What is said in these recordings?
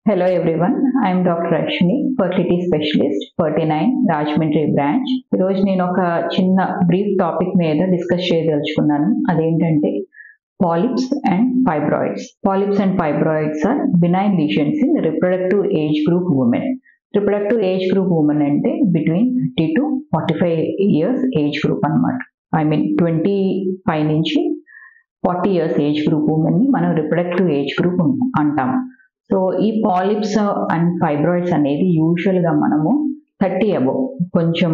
Hello everyone, I am Dr. Ashwini, fertility specialist, 39 Rajahmundry branch ఈరోజు నేను ఒక చిన్న బ్రీఫ్ టాపిక్ మీద డిస్కస్ చేయదలుచుకున్నాను అదేంటంటే polyps and fibroids polyps and fibroids are benign lesions in reproductive age group women reproductive age group women అంటే between thirty to forty five years age group అనమాట I mean twenty five నుంచి forty years age group ఉమెన్ని మనం reproductive age group అంటాం so ఈ polyps and fibroids అనేది యూజువల్గా మనము థర్టీ అబవ్ కొంచెం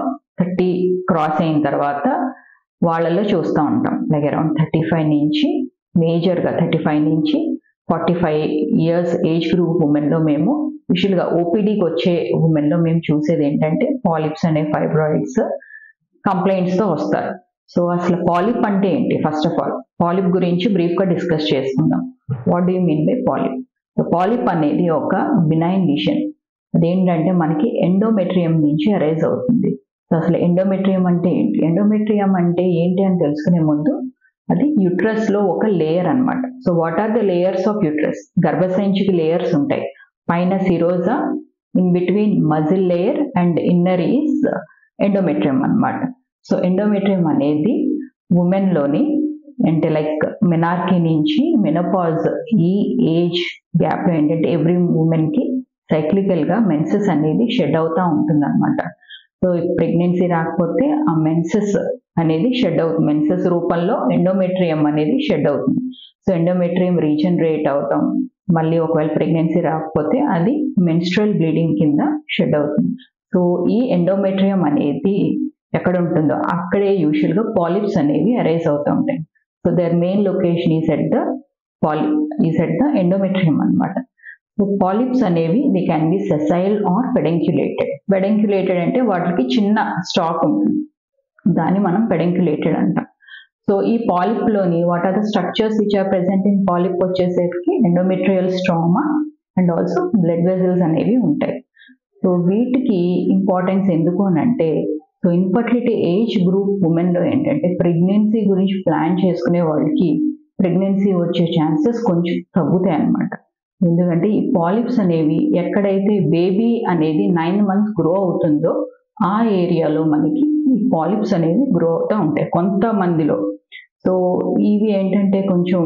థర్టీ క్రాస్ అయిన తర్వాత వాళ్ళలో చూస్తూ ఉంటాం లైక్ అరౌండ్ థర్టీ ఫైవ్ నుంచి మేజర్గా థర్టీ ఫైవ్ నుంచి forty five years age group ఉమెన్లో మేము యూజువల్గా ఓపీడీకి వచ్చే ఉమెన్లో మేము చూసేది ఏంటంటే పాలిప్స్ అనే ఫైబ్రాయిడ్స్ కంప్లైంట్స్తో వస్తారు సో అసలు పాలిప్ అంటే ఏంటి ఫస్ట్ ఆఫ్ ఆల్ పాలిప్ గురించి బ్రీఫ్గా డిస్కస్ చేసుకుందాం what do you mean by polyp so polyp అనేది ఒక బినైన్ లీషన్ అదేంటంటే మనకి ఎండోమెట్రియం నుంచి అరైజ్ అవుతుంది సో అసలు ఎండోమెట్రియం అంటే ఏంటి ఎండోమెట్రియం అంటే ఏంటి అని తెలుసుకునే ముందు అది యుట్రస్ లో ఒక లేయర్ అనమాట so what are the layers of uterus గర్భసంచికి లేయర్స్ ఉంటాయి పైన serosa in between muscle layer and inner is endometrium అనమాట సో ఎండోమెట్రియం అనేది ఉమెన్లోని అంటే లైక్ మెనార్కీ నుంచి మెనపాజ్ ఈ ఏజ్ గ్యాప్లో ఏంటంటే ఎవ్రీ ఉమెన్కి సైక్లికల్గా మెన్సెస్ అనేది షెడ్ అవుతూ ఉంటుంది అనమాట సో ప్రెగ్నెన్సీ రాకపోతే ఆ మెన్సెస్ అనేది షెడ్ అవుతుంది మెన్సెస్ రూపంలో ఎండోమెట్రియం అనేది షెడ్ అవుతుంది సో ఎండోమెట్రియం రీజనరేట్ అవటం మళ్ళీ ఒకవేళ ప్రెగ్నెన్సీ రాకపోతే అది మెన్స్ట్రల్ బ్లీడింగ్ కింద షెడ్ అవుతుంది సో ఈ ఎండోమెట్రియం అనేది ఎక్కడ ఉంటుందో అక్కడే యూజువల్గా పాలిప్స్ అనేవి అరైజ్ అవుతూ ఉంటాయి so there main location is at the poly is at the endometrium అనమాట సో పాలిప్స్ అనేవి they can be sessile or pedunculated pedunculated అంటే వాటికి చిన్న స్టాక్ ఉంటుంది దాన్ని మనం పెడెంక్యులేటెడ్ అంటాం సో ఈ పాలిప్లోని what are the structures which are present in polyp వచ్చేసరికి endometrial stroma and also blood vessels అనేవి ఉంటాయి సో వీటికి ఇంపార్టెన్స్ ఎందుకు అని అంటే సో ఇన్ఫర్టిలిటీ ఏజ్ గ్రూప్ ఉమెన్లో ఏంటంటే ప్రెగ్నెన్సీ గురించి ప్లాన్ చేసుకునే వాళ్ళకి ప్రెగ్నెన్సీ వచ్చే ఛాన్సెస్ కొంచెం తగ్గుతాయి అన్నమాట ఎందుకంటే ఈ పాలిప్స్ అనేవి ఎక్కడైతే బేబీ అనేది నైన్ మంత్స్ గ్రో అవుతుందో ఆ ఏరియాలో మనకి ఈ పాలిప్స్ అనేవి గ్రో అవుతూ ఉంటాయి కొంతమందిలో సో ఇవి ఏంటంటే కొంచెం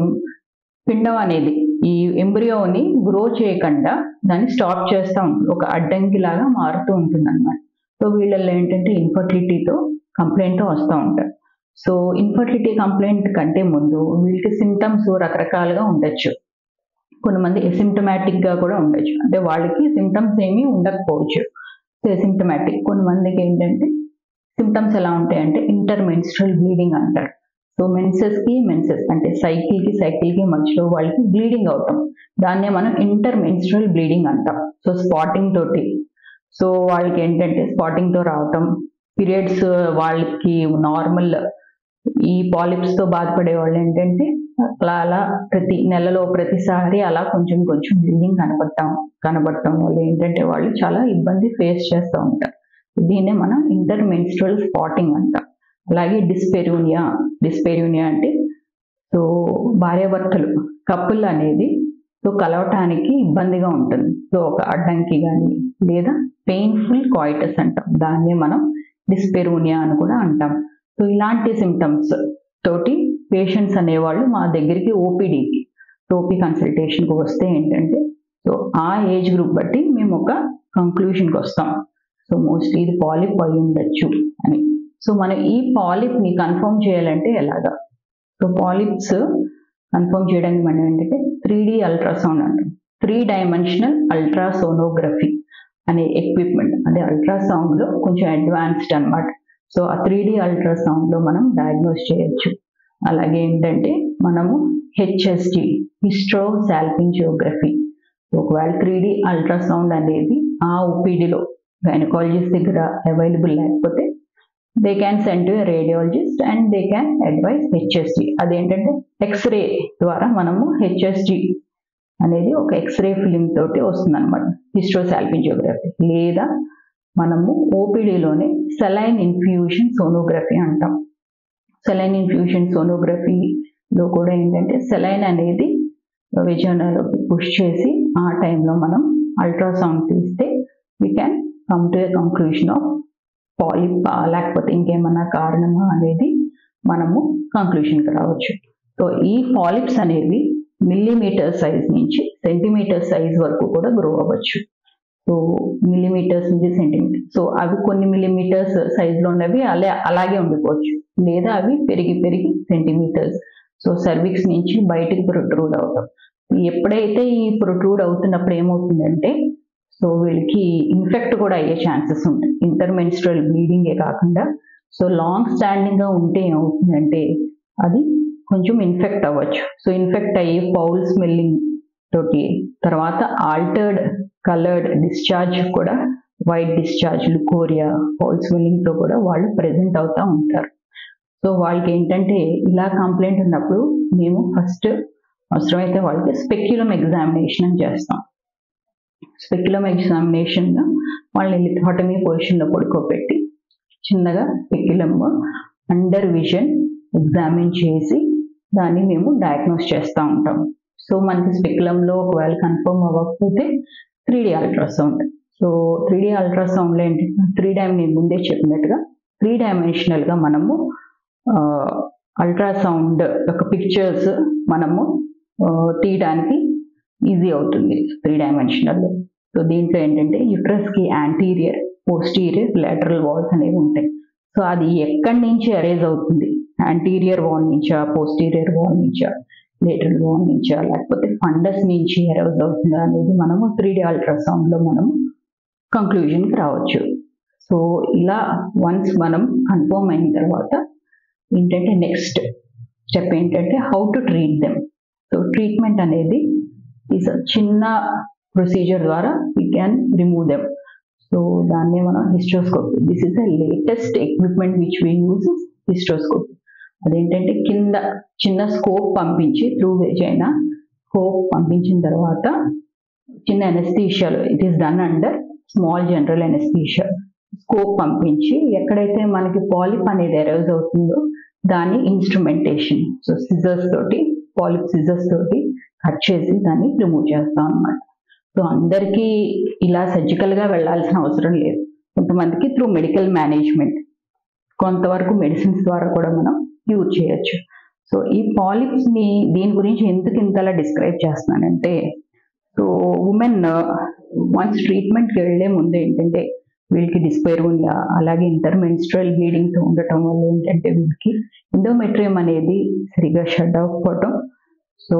పిండం అనేది ఈ ఎంబ్రియోని గ్రో చేయకుండా దాన్ని స్టాప్ చేస్తూ ఉంటుంది ఒక అడ్డంకి లాగా మారుతూ ఉంటుంది అనమాట సో వీళ్ళల్లో ఏంటంటే ఇన్ఫర్టిలిటీతో కంప్లైంట్తో వస్తూ ఉంటారు సో ఇన్ఫర్టిలిటీ కంప్లైంట్ కంటే ముందు వీళ్ళకి సిమ్టమ్స్ రకరకాలుగా ఉండొచ్చు కొంతమంది ఎసిమ్టమాటిక్గా కూడా ఉండొచ్చు అంటే వాళ్ళకి సిమ్టమ్స్ ఏమీ ఉండకపోవచ్చు సో ఎసిమ్టమాటిక్ కొంతమందికి ఏంటంటే సిమ్టమ్స్ ఎలా ఉంటాయంటే ఇంటర్ మెన్స్ట్రల్ బ్లీడింగ్ అంటారు సో మెన్సెస్కి మెన్సెస్ అంటే సైకిల్కి సైకిల్కి మధ్యలో వాళ్ళకి బ్లీడింగ్ అవుతాం దాన్నే మనం ఇంటర్ మెన్స్ట్రల్ బ్లీడింగ్ అంటాం సో స్పాటింగ్ తోటి సో వాళ్ళకి ఏంటంటే స్పాటింగ్తో రావటం పీరియడ్స్ వాళ్ళకి నార్మల్ ఈ పాలిప్స్తో బాధపడే వాళ్ళు ఏంటంటే అలా అలా ప్రతి నెలలో ప్రతిసారి అలా కొంచెం కొంచెం బ్లీడింగ్ కనపడతాం కనపడటం వల్ల ఏంటంటే వాళ్ళు చాలా ఇబ్బంది ఫేస్ చేస్తూ ఉంటారు దీన్నే మనం ఇంటర్ మెన్స్ట్రల్ స్పాటింగ్ అంటాం అలాగే డిస్పెరూనియా డిస్పెరూనియా అంటే సో భార్యాభర్తలు కప్పుల్ అనేది సో కలవటానికి ఇబ్బందిగా ఉంటుంది సో ఒక అడ్డంకి కానీ లేదా పెయిన్ఫుల్ కాయిటస్ అంటాం దాన్నే మనం డిస్పెరూనియా అని కూడా అంటాం సో ఇలాంటి సిమ్టమ్స్ తోటి పేషెంట్స్ అనేవాళ్ళు మా దగ్గరికి ఓపీడీకి ఓపీ కన్సల్టేషన్కి వస్తే ఏంటంటే సో ఆ ఏజ్ గ్రూప్ బట్టి మేము ఒక కంక్లూషన్కి వస్తాం సో మోస్ట్లీ ఇది పాలిప్ అయి ఉండొచ్చు అని సో మనం ఈ పాలిప్ని కన్ఫర్మ్ చేయాలంటే ఎలాగా సో పాలిప్స్ కన్ఫర్మ్ చేయడానికి మనం ఏంటంటే త్రీ డి అల్ట్రాసౌండ్ అంటాం త్రీ డైమెన్షనల్ అల్ట్రాసోనోగ్రఫీ అనే ఎక్విప్మెంట్ అదే అల్ట్రాసౌండ్లో కొంచెం అడ్వాన్స్డ్ అనమాట సో ఆ త్రీ డి అల్ట్రాసౌండ్లో మనం డయాగ్నోస్ చేయొచ్చు అలాగే ఏంటంటే మనము హెచ్ఎస్జి హిస్ట్రో సాల్పింజియోగ్రఫీ ఒకవేళ త్రీ డి అల్ట్రాసౌండ్ అనేది ఆ ఓపీడీలో గైనకాలజిస్ట్ దగ్గర అవైలబుల్ లేకపోతే they can send to radiologist and they can advise HSG అదేంటంటే ఎక్స్రే ద్వారా మనము హెచ్ఎస్జి అనేది ఒక ఎక్స్రే ఫిలిం తోటి వస్తుంది అనమాట హిస్ట్రోసాల్పింజియోగ్రఫీ లేదా మనము ఓపీడీలోనే సెలైన్ ఇన్ఫ్యూషన్ సోనోగ్రఫీ అంటాం సెలైన్ ఇన్ఫ్యూషన్ సోనోగ్రఫీలో కూడా ఏంటంటే సెలైన్ అనేది విజయనలోకి పుష్ చేసి ఆ టైంలో మనం అల్ట్రాసౌండ్ తీస్తే we can come to a conclusion of polyp లేకపోతే ఇంకేమన్నా కారణమా అనేది మనము కంక్లూషన్కి రావచ్చు సో ఈ పాలిప్స్ అనేవి మిల్లీమీటర్ సైజ్ నుంచి సెంటీమీటర్ సైజ్ వరకు కూడా గ్రో అవ్వచ్చు సో మిల్లీమీటర్స్ నుంచి సెంటీమీటర్ సో అవి కొన్ని మిల్లీమీటర్స్ సైజులో ఉన్నవి అలా అలాగే ఉండిపోవచ్చు లేదా అవి పెరిగి పెరిగి సెంటీమీటర్స్ సో సర్విక్స్ నుంచి బయటికి ప్రొట్రూడ్ అవుతాం ఎప్పుడైతే ఈ ప్రొట్రూడ్ అవుతున్నప్పుడు ఏమవుతుందంటే సో వీళ్ళకి ఇన్ఫెక్ట్ కూడా అయ్యే ఛాన్సెస్ ఉంటాయి ఇంటర్మెన్స్ట్రల్ బ్లీడింగే కాకుండా సో లాంగ్ స్టాండింగ్గా ఉంటే ఏమవుతుందంటే అది కొంచెం ఇన్ఫెక్ట్ అవ్వచ్చు సో ఇన్ఫెక్ట్ అయ్యి ఫౌల్ స్మెల్లింగ్ తోటి తర్వాత ఆల్టర్డ్ కలర్డ్ డిశ్చార్జ్ కూడా వైట్ డిశ్చార్జ్ లుకోరియా ఫౌల్ స్మెల్లింగ్తో కూడా వాళ్ళు ప్రెజెంట్ అవుతూ ఉంటారు సో వాళ్ళకి ఏంటంటే ఇలా కంప్లైంట్ ఉన్నప్పుడు మేము ఫస్ట్ అవసరమైతే వాళ్ళకి స్పెక్యులం ఎగ్జామినేషన్ అని చేస్తాం స్పెక్యులం ఎగ్జామినేషన్ వాళ్ళని లిథాటమీ పొజిషన్లో పడుకోబెట్టి చిన్నగా స్పెక్యులం అండర్ విజన్ ఎగ్జామిన్ చేసి దాన్ని మేము డయాగ్నోస్ చేస్తూ ఉంటాం సో మనకి స్పెక్యులంలో ఒకవేళ కన్ఫర్మ్ అవ్వకపోతే three D ultrasound so three D అల్ట్రాసౌండ్లో ఏంటి త్రీ డైమ్ నేను ముందే చెప్పినట్టుగా త్రీ డైమెన్షనల్గా మనము అల్ట్రాసౌండ్ యొక్క పిక్చర్స్ మనము తీయడానికి ఈజీ అవుతుంది త్రీ డైమెన్షనల్లో సో దీంట్లో ఏంటంటే యుట్రస్కి యాంటీరియర్ పోస్టీరియర్ లాటరల్ వాల్స్ అనేవి ఉంటాయి సో అది ఎక్కడి నుంచి అరేజ్ అవుతుంది యాంటీరియర్ వాల్ నుంచా పోస్టీరియర్ వాల్ నుంచా లేటరల్ వాల్ నుంచా లేకపోతే ఫండస్ నుంచి అరేజ్ అవుతుందా అనేది మనము త్రీ డి అల్ట్రాసౌండ్లో మనము కంక్లూజన్కి రావచ్చు సో ఇలా వన్స్ మనం కన్ఫర్మ్ అయిన తర్వాత ఏంటంటే నెక్స్ట్ స్టెప్ ఏంటంటే how to treat them so treatment అనేది ఈజ్ చిన్న ప్రొసీజర్ ద్వారా we can remove them so దాన్ని మనం hysteroscopy this is the latest equipment which we use hysteroscopy అదేంటంటే కింద చిన్న స్కోప్ పంపించి త్రూ వెజ్ అయినా స్కోప్ పంపించిన తర్వాత చిన్న ఎనస్థీషియాలో it is done under small general anaesthesia scope పంపించి ఎక్కడైతే మనకి పాలిప్ అనేది ఎరైజ్ అవుతుందో దాన్ని ఇన్స్ట్రుమెంటేషన్ సో సిజర్స్ తోటి పాలిప్ సిజర్స్ తోటి కట్ చేసి దాన్ని రిమూవ్ చేస్తాం అన్నమాట సో అందరికీ ఇలా సర్జికల్గా వెళ్ళాల్సిన అవసరం లేదు కొంతమందికి త్రూ మెడికల్ మేనేజ్మెంట్ కొంతవరకు మెడిసిన్స్ ద్వారా కూడా మనం యూజ్ చేయొచ్చు సో ఈ పాలిప్స్ని దీని గురించి ఎందుకు ఇంతలా డిస్క్రైబ్ చేస్తున్నానంటే సో ఉమెన్ వన్స్ ట్రీట్మెంట్కి వెళ్ళే ముందు ఏంటంటే వీళ్ళకి డిస్పైరోనియా అలాగే ఇంటర్మెన్స్ట్రల్ బ్లీడింగ్తో ఉండటం వల్ల ఏంటంటే వీళ్ళకి ఎండోమెట్రియం అనేది సరిగా షట్ అవ్వకపోవటం సో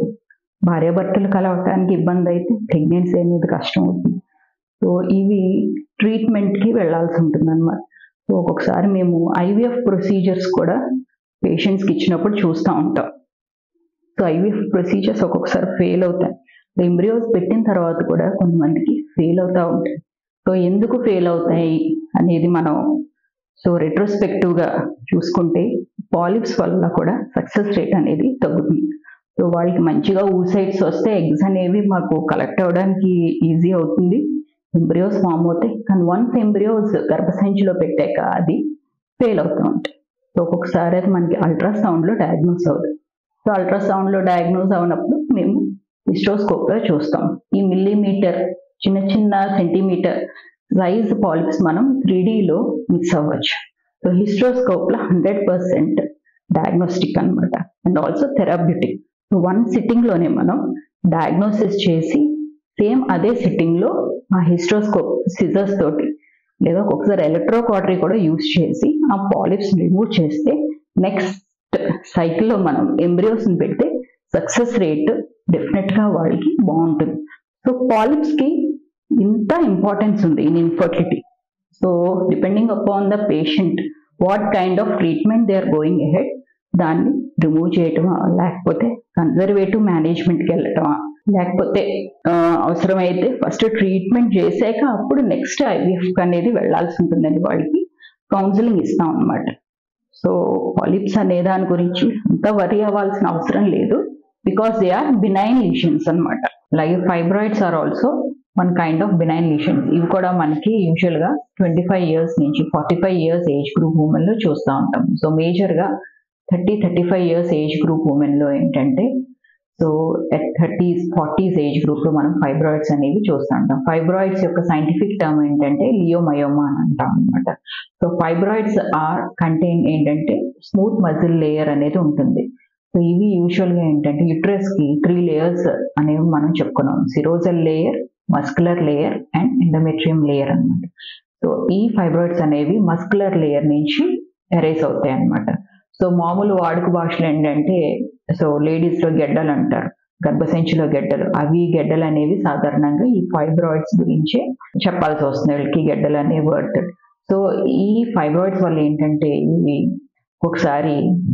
భార్యాభర్తలు కలవటానికి ఇబ్బంది అయితే ప్రెగ్నెన్సీ అనేది కష్టం అవుతుంది సో ఇవి ట్రీట్మెంట్కి వెళ్ళాల్సి ఉంటుంది అనమాట సో ఒక్కొక్కసారి మేము ఐవీఎఫ్ ప్రొసీజర్స్ కూడా పేషెంట్స్కి ఇచ్చినప్పుడు చూస్తూ ఉంటాం సో ఐవీఎఫ్ ప్రొసీజర్స్ ఒక్కొక్కసారి ఫెయిల్ అవుతాయి ఎంబ్రియోస్ పెట్టిన తర్వాత కూడా కొంతమందికి ఫెయిల్ అవుతూ ఉంటాయి సో ఎందుకు ఫెయిల్ అవుతాయి అనేది మనం సో రెట్రోస్పెక్టివ్గా చూసుకుంటే పాలిప్స్ వల్ల కూడా సక్సెస్ రేట్ అనేది తగ్గుతుంది సో వాళ్ళకి మంచిగా ఊసైడ్స్ వస్తే ఎగ్స్ అనేవి మాకు కలెక్ట్ అవ్వడానికి ఈజీ అవుతుంది ఎంబ్రియోస్ ఫామ్ అవుతాయి కానీ వన్స్ ఎంబ్రియోస్ గర్భసంచిలో పెట్టాక అది ఫెయిల్ అవుతూ ఉంటాయి సో ఒక్కొక్కసారి అది మనకి అల్ట్రాసౌండ్లో డయాగ్నోస్ అవుతుంది సో అల్ట్రాసౌండ్లో డయాగ్నోస్ అవునప్పుడు మేము హిస్ట్రోస్కోప్లో చూస్తాం ఈ మిల్లీమీటర్ చిన్న చిన్న సెంటీమీటర్ సైజ్ పాలిప్స్ మనం త్రీ డీలో మిక్స్ అవ్వచ్చు సో హిస్ట్రోస్కోప్లో హండ్రెడ్ పర్సెంట్ డయాగ్నోస్టిక్ అనమాట and also therapeutic so one సిట్టింగ్లోనే మనం డయాగ్నోసిస్ చేసి సేమ్ అదే సిట్టింగ్లో ఆ హిస్ట్రోస్కోప్ సిజర్స్ తోటి లేదా ఒక్కొక్కసారి ఎలక్ట్రో కాటరీ కూడా యూజ్ చేసి ఆ పాలిప్స్ రిమూవ్ చేస్తే నెక్స్ట్ సైకిల్లో మనం ఎంబ్రియోస్ని పెడితే సక్సెస్ రేట్ డెఫినెట్గా వాళ్ళకి బాగుంటుంది సో పాలిప్స్కి ఇంత ఇంపార్టెన్స్ ఉంది in infertility so depending upon the patient what kind of treatment they are going ahead దాన్ని రిమూవ్ చేయటమా లేకపోతే కన్జర్వేటివ్ మేనేజ్మెంట్కి వెళ్ళటమా లేకపోతే అవసరమైతే ఫస్ట్ ట్రీట్మెంట్ చేశాక అప్పుడు నెక్స్ట్ ఐవీఎఫ్ అనేది వెళ్లాల్సి ఉంటుందండి వాళ్ళకి కౌన్సిలింగ్ ఇస్తాం అనమాట సో పాలిప్స్ అనే దాని గురించి అంత వరి అవ్వాల్సిన అవసరం లేదు because they are benign lesions అనమాట అలాగే fibroids are also one kind of benign lesions ఇవి కూడా మనకి యూజువల్గా ట్వంటీ ఫైవ్ ఇయర్స్ నుంచి forty five years age group ఉమెన్లో చూస్తూ ఉంటాం సో మేజర్గా thirty thirty five years age group ఉమెన్లో ఏంటంటే so at thirties forties age group లో మనం ఫైబ్రాయిడ్స్ అనేవి చూస్తూ ఉంటాం ఫైబ్రాయిడ్స్ యొక్క సైంటిఫిక్ టర్మ్ ఏంటంటే లియోమయోమా అని అంటాం అనమాట సో ఫైబ్రాయిడ్స్ ఆర్ కంటైన్ ఏంటంటే స్మూత్ మజిల్ లేయర్ అనేది ఉంటుంది సో ఇవి యూజువల్ గా ఏంటంటే యుట్రస్ కి త్రీ లేయర్స్ అనేవి మనం చెప్పుకున్నాం serosal layer muscular layer and endometrium layer అన్నమాట సో ఈ ఫైబ్రాయిడ్స్ అనేవి మస్కులర్ లేయర్ నుంచి ఎరేస్ అవుతాయి అన్నమాట సో మామూలు వాడుక భాషలో ఏంటంటే సో లేడీస్ లో గెడ్డలు అంటారు గర్భసంచిలో గెడ్డలు అవి గెడ్డలు అనేవి సాధారణంగా ఈ ఫైబ్రాయిడ్స్ గురించి చెప్పాల్సి వస్తుంది వీళ్ళకి గెడ్డలు అనే వర్డ్ సో ఈ ఫైబ్రాయిడ్స్ వల్ల ఏంటంటే ఇవి ఒకసారి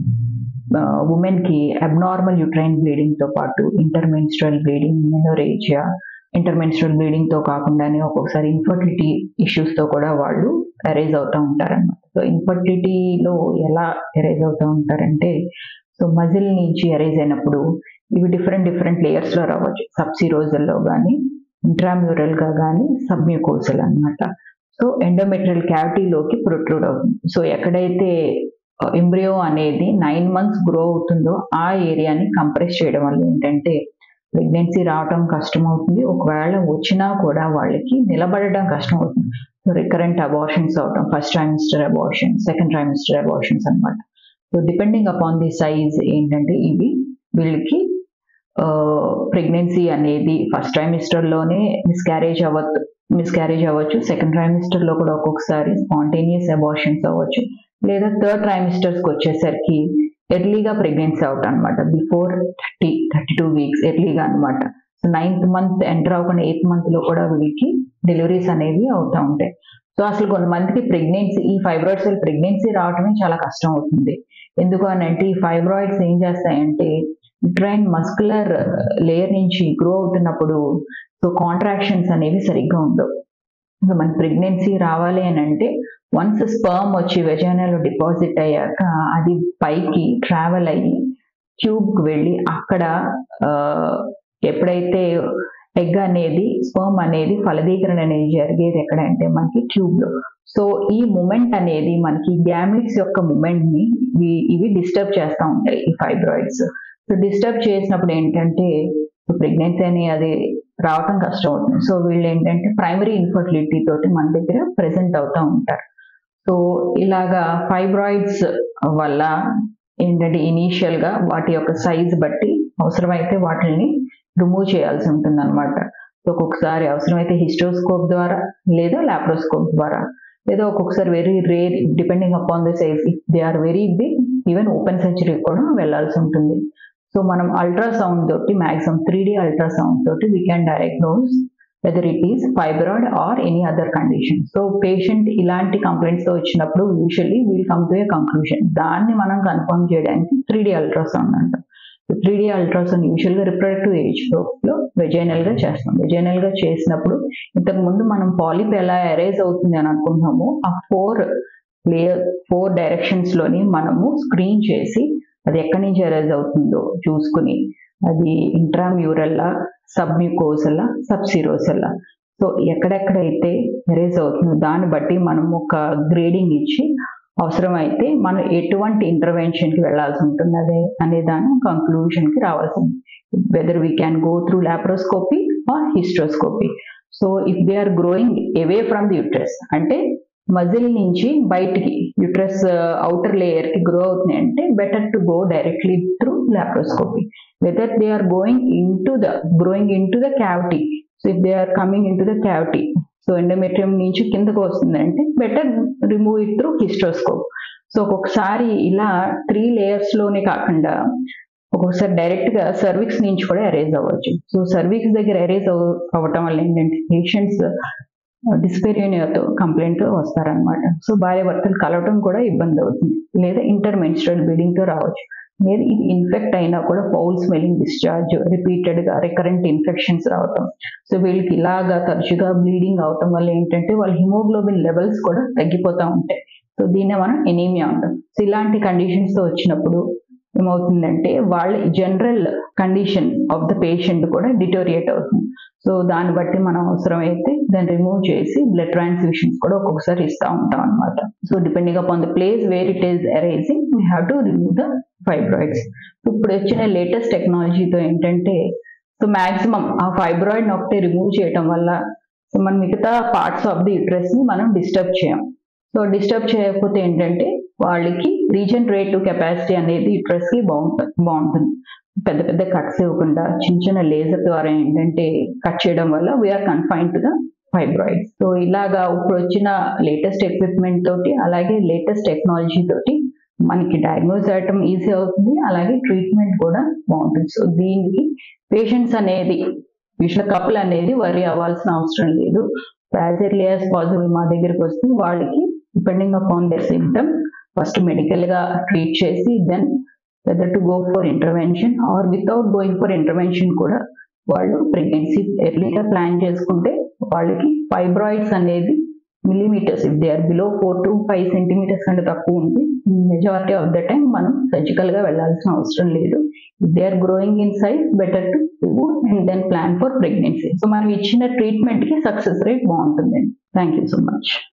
ఉమెన్ కి అబ్నార్మల్ యూట్రైన్ బ్లీడింగ్ తో పాటు intermenstrual bleeding menorrhagia intermenstrual bleeding తో కాకుండానే ఒక్కొక్కసారి ఇన్ఫర్టిలిటీ ఇష్యూస్ తో కూడా వాళ్ళు అరైజ్ అవుతూ ఉంటారన్నమాట సో ఇన్ఫర్టిలిటీలో ఎలా అరైజ్ అవుతూ ఉంటారంటే సో మజిల్ నుంచి అరైజ్ అయినప్పుడు ఇవి డిఫరెంట్ డిఫరెంట్ లేయర్స్ లో రావచ్చు సబ్సిరోజల్లో కానీ ఇంట్రామ్యూరల్ గా కానీ సబ్మ్యూకోసల్ అన్నమాట సో ఎండోమెట్రియల్ క్యావిటీలోకి ప్రొట్రూడ్ అవుతుంది సో ఎక్కడైతే ఎంబ్రియో అనేది నైన్ మంత్స్ గ్రో అవుతుందో ఆ ఏరియాని కంప్రెస్ చేయడం వల్ల ఏంటంటే ప్రెగ్నెన్సీ రావడం కష్టం అవుతుంది ఒకవేళ వచ్చినా కూడా వాళ్ళకి నిలబడడం కష్టం అవుతుంది సో రికరెంట్ అబార్షన్స్ అవటం first trimester abortion second trimester abortions అనమాట so depending upon the size ఏంటంటే ఇవి వీళ్ళకి ప్రెగ్నెన్సీ అనేది ఫస్ట్ ట్రైమిస్టర్లోనే మిస్క్యారేజ్ అవ్వద్దు మిస్క్యారేజ్ అవ్వచ్చు సెకండ్ ట్రైమిస్టర్లో కూడా ఒక్కొక్కసారి స్పాంటేనియస్ అబార్షన్స్ అవ్వచ్చు లేదా థర్డ్ ట్రైమిస్టర్స్కి వచ్చేసరికి ఎర్లీగా ప్రెగ్నెన్సీ అవుట్ అనమాట before thirty thirty two weeks ఎర్లీగా అనమాట సో నైన్త్ మంత్ ఎంటర్ అవ్వకుండా ఎయిత్ మంత్లో కూడా వీళ్ళకి డెలివరీస్ అనేవి అవుతూ ఉంటాయి సో అసలు కొంతమందికి ప్రెగ్నెన్సీ ఈ ఫైబ్రాయిడ్స్ ప్రెగ్నెన్సీ రావడమే చాలా కష్టం అవుతుంది ఎందుకు అని అంటే ఈ ఫైబ్రాయిడ్స్ ఏం చేస్తాయంటే ట్రైన్ మస్కులర్ లేయర్ నుంచి గ్రో అవుతున్నప్పుడు సో కాంట్రాక్షన్స్ అనేవి సరిగ్గా ఉండవు సో మన ప్రెగ్నెన్సీ రావాలి అని అంటే వన్స్ స్పర్మ్ వచ్చి వెజైనాలో డిపాజిట్ అయ్యాక అది పైకి ట్రావెల్ అయ్యి ట్యూబ్కి వెళ్ళి అక్కడ ఎప్పుడైతే ఎగ్ అనేది స్పర్మ్ అనేది ఫలదీకరణ అనేది జరిగేది ఎక్కడంటే మనకి ట్యూబ్ లో సో ఈ మూమెంట్ అనేది మనకి గ్యామ్లిక్స్ యొక్క మూమెంట్ ని ఇవి డిస్టర్బ్ చేస్తూ ఉంటాయి ఈ ఫైబ్రాయిడ్స్ సో డిస్టర్బ్ చేసినప్పుడు ఏంటంటే ప్రెగ్నెన్సీ అని అది రావటం కష్టం అవుతుంది సో వీళ్ళు ఏంటంటే ప్రైమరీ ఇన్ఫర్టిలిటీ తోటి మన దగ్గర ప్రెసెంట్ అవుతూ ఉంటారు సో ఇలాగా ఫైబ్రాయిడ్స్ వల్ల ఏంటంటే ఇనీషియల్ గా వాటి యొక్క సైజ్ బట్టి అవసరమైతే వాటిని రిమూవ్ చేయాల్సి ఉంటుంది అనమాట ఒక్కొక్కసారి అవసరమైతే హిస్టోస్కోప్ ద్వారా లేదా లాప్రోస్కోప్ ద్వారా లేదా ఒక్కొక్కసారి very rare depending upon the size if they are very big even open surgery కూడా వెళ్ళాల్సి ఉంటుంది సో మనం అల్ట్రాసౌండ్ తోటి మ్యాక్సిమం త్రీ డి అల్ట్రాసౌండ్ తోటి we can diagnose whether it is fibroid or any other condition so patient ఇలాంటి complaints తో వచ్చినప్పుడు usually we'll come to a conclusion దాన్ని మనం కన్ఫర్మ్ చేయడానికి త్రీ డి అల్ట్రాసౌండ్ అంటాం త్రీ డి అల్ట్రాసౌండ్ యూజువల్ గా reproductive age లో వెజైనల్ గా చేస్తాం వెజైనల్ గా చేసినప్పుడు ఇంతకు ముందు మనం పాలిప్ ఎలా అరైజ్ అవుతుంది అని అనుకుంటున్నాము ఆ ఫోర్ లేయర్ ఫోర్ డైరెక్షన్స్ లోని మనము స్క్రీన్ చేసి అది ఎక్కడి నుంచి అరైజ్ అవుతుందో చూసుకుని అది ఇంట్రామ్యూరల్లా సబ్మ్యూకోసల్లా సబ్సిరోసల్లా సో ఎక్కడెక్కడైతే ఎరేజ్ అవుతుందో దాన్ని బట్టి మనం ఒక గ్రేడింగ్ ఇచ్చి అవసరమైతే మనం ఎటువంటి ఇంటర్వెన్షన్కి వెళ్ళాల్సి ఉంటుంది అదే అనే దాని కంక్లూషన్కి రావాల్సి ఉంది whether we can go through laparoscopy or hysteroscopy so if they are growing away from the uterus అంటే మజిల్ నుంచి బయటికి యుట్రస్ అవుటర్ లేయర్ కి గ్రో అవుతున్నాయి అంటే better to go directly through laparoscopy whether they are going into the growing into the cavity so if they are coming into the cavity so endometrium నుంచి కిందకు వస్తుంది అంటే better remove it through hysteroscope so ఒక్కొక్కసారి ఇలా three layers లోనే కాకుండా ఒక్కొక్కసారి direct గా సర్విక్స్ నుంచి కూడా అరేజ్ అవ్వచ్చు సో సర్విక్స్ దగ్గర అరేజ్ అవ్వటం వల్ల ఏంటంటే పేషెంట్స్ డిస్పెరియోనియాతో కంప్లైంట్ తో వస్తారనమాట సో భార్య భర్తలు కలవటం కూడా ఇబ్బంది అవుతుంది లేదా ఇంటర్ మెన్స్ట్రల్ బ్లీడింగ్ తో రావచ్చు లేదా ఇది ఇన్ఫెక్ట్ అయినా కూడా ఫౌల్ స్మెల్లింగ్ డిశ్చార్జ్ రిపీటెడ్ గా రికరెంట్ ఇన్ఫెక్షన్స్ రావటం సో వీళ్ళకి ఇలాగా తరచుగా బ్లీడింగ్ అవటం వల్ల ఏంటంటే వాళ్ళ హిమోగ్లోబిన్ లెవెల్స్ కూడా తగ్గిపోతూ ఉంటాయి సో దీన్నే మనం ఎనీమియా అంటాం సో ఇలాంటి కండిషన్స్ తో వచ్చినప్పుడు ఏమవుతుందంటే వాళ్ళ general condition of the patient కూడా డిటోరియేట్ అవుతుంది సో దాన్ని బట్టి మనం అవసరమైతే దాన్ని రిమూవ్ చేసి బ్లడ్ ట్రాన్స్ఫ్యూషన్స్ కూడా ఒక్కొక్కసారి ఇస్తూ ఉంటాం అనమాట so depending upon the place where it is arising we have to remove the fibroids ఇప్పుడు వచ్చిన లేటెస్ట్ టెక్నాలజీతో ఏంటంటే సో మాక్సిమం ఆ ఫైబ్రాయిడ్ ఒకటి రిమూవ్ చేయటం వల్ల సో మన మిగతా పార్ట్స్ ఆఫ్ ది యూట్రస్ ని మనం డిస్టర్బ్ చేయం సో డిస్టర్బ్ చేయకపోతే ఏంటంటే వాళ్ళకి రీజనరేటివ్ కెపాసిటీ అనేది యూట్రస్ కి బాగుంటుంది బాగుంటుంది పెద్ద పెద్ద కట్స్ ఇవ్వకుండా చిన్న చిన్న లేజర్ ద్వారా ఏంటంటే కట్ చేయడం వల్ల we are confined to the fibroids so ఇలాగా ఇప్పుడు వచ్చిన లేటెస్ట్ ఎక్విప్మెంట్ తోటి అలాగే లేటెస్ట్ టెక్నాలజీ తోటి మనకి డయాగ్నోస్ చేయటం ఈజీ అవుతుంది అలాగే ట్రీట్మెంట్ కూడా బాగుంటుంది సో దీనికి పేషెంట్స్ అనేది విషయ కపుల్ అనేది వరి అవ్వాల్సిన అవసరం లేదు యాజ్ ఎర్లీ యాజ్ పాసిబుల్ మా దగ్గరికి వస్తే వాళ్ళకి depending upon their symptoms first medical గా ట్రీట్ చేసి then whether to go for intervention or without going for intervention కూడా వాళ్ళు ప్రెగ్నెన్సీ ఎర్లీగా ప్లాన్ చేసుకుంటే వాళ్ళకి ఫైబ్రాయిడ్స్ అనేది millimetres if they are below four to five centimetres కంటే తక్కువ ఉంది మెజారిటీ ఆఫ్ ద టైం మనం సర్జికల్ గా వెళ్లాల్సిన అవసరం లేదు if they are growing in size better to remove and then plan for pregnancy so మనం ఇచ్చిన ట్రీట్మెంట్ కి సక్సెస్ రేట్ బాగుంటుందండి థ్యాంక్ యూ సో మచ్